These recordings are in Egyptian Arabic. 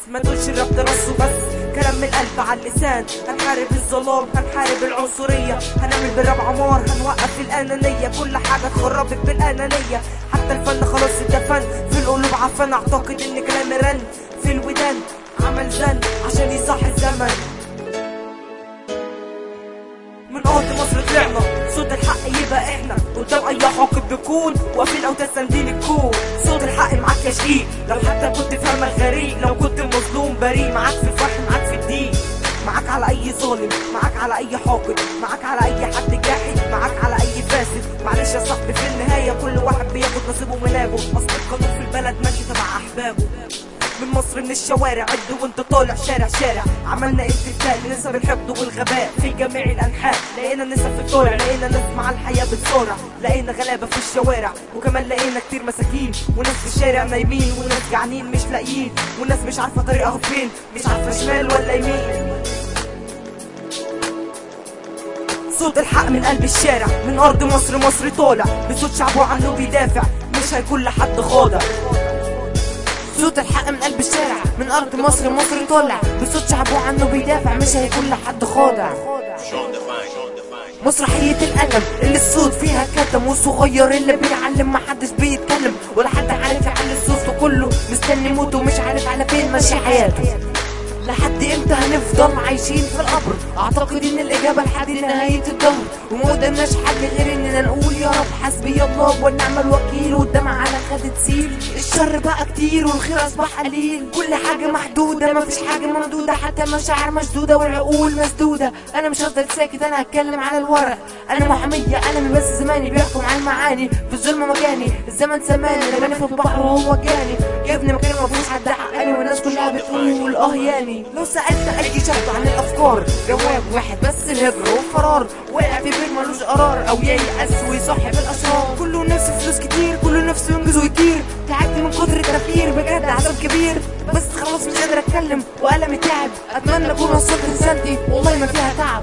ما تقولش الراب ده رص وبس كلام من القلب على اللسان هنحارب الظلام هنحارب العنصرية هنعمل بالراب عمار هنوقف الأنانية كل حاجة تخربك بالأنانية حتى الفن خلاص اتدفن في القلوب عفن أعتقد إن كلامي رن في الودان عمل زن عشان يصحي الزمن من ارض مصر طلعنا صوت الحق يبقى احنا قدام اي حاقد بيكون واقفين او تساندين الكون صوت الحق معاك يا شقيق لو حتى كنت فاهمك غريب لو كنت مظلوم بريء معاك في الفرح معاك في الدين معاك على اي ظالم معاك على اي حاقد معاك على اي حد جاحد معاك على اي فاسد معلش يا صاحبي في النهايه كل واحد بياخد نصيبه منابه اصل القانون في البلد ماشي تبع احبابه من مصر من الشوارع عد وانت طالع شارع شارع عملنا انفتاح لنسب الحقد والغباء في جميع الانحاء لقينا نسب في الطالع لقينا ناس مع الحياه بتصارع لقينا غلابه في الشوارع وكمان لقينا كتير مساكين وناس في الشارع نايمين وناس جعانين مش لاقيين وناس مش عارفه طريقها فين مش عارفه شمال ولا يمين صوت الحق من قلب الشارع من ارض مصر مصر طالع بصوت شعبه عنه بيدافع مش هيكون لحد خاضع صوت الحق من قلب الشارع من ارض مصر مصر طالع بصوت شعبه عنه بيدافع مش هيكون لحد خاضع مسرحية الألم اللي الصوت فيها كتم والصغير اللي بيعلم محدش بيتكلم ولا حد عارف يعلي الصوت وكله مستني موته ومش عارف على فين ماشي حياته لحد امتى هنفضل عايشين في القبر اعتقد ان الاجابه لحد نهايه الدهر وما قدامناش حل غير اننا نقول يا رب حسبي الله ونعم الوكيل والدمع على خد تسيل الشر بقى كتير والخير اصبح قليل كل حاجه محدوده مفيش حاجه ممدوده حتى المشاعر مسدوده والعقول مسدوده انا مش هفضل ساكت انا هتكلم على الورق انا محاميه انا بس زماني بيحكم على المعاني في الظلم مكاني الزمن سماني رماني في البحر وهو جاني جابني مكان ما فيهوش حد حقاني والناس كلها بتقول اه ياني لو سالت اي شاب عن الافكار جواب واحد بس الهجر والفرار واقع في بيت ملوش قرار او ييأس ويصحي بالاشرار كله نفسه فلوس كتير كله نفسه ينجز ويطير تعبت من كتر التفكير بجد عذاب كبير بس خلاص مش قادر اتكلم وقلمي تعب اتمنى اكون وصلت رسالتي والله ما فيها تعب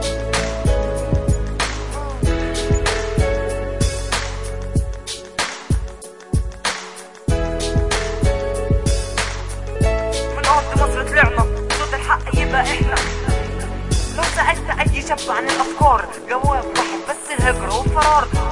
من ارض مصر طلعنا صوت الحق يبقى احنا لو سالت اي شاب عن الافكار جواب واحد بس الهجر والفرار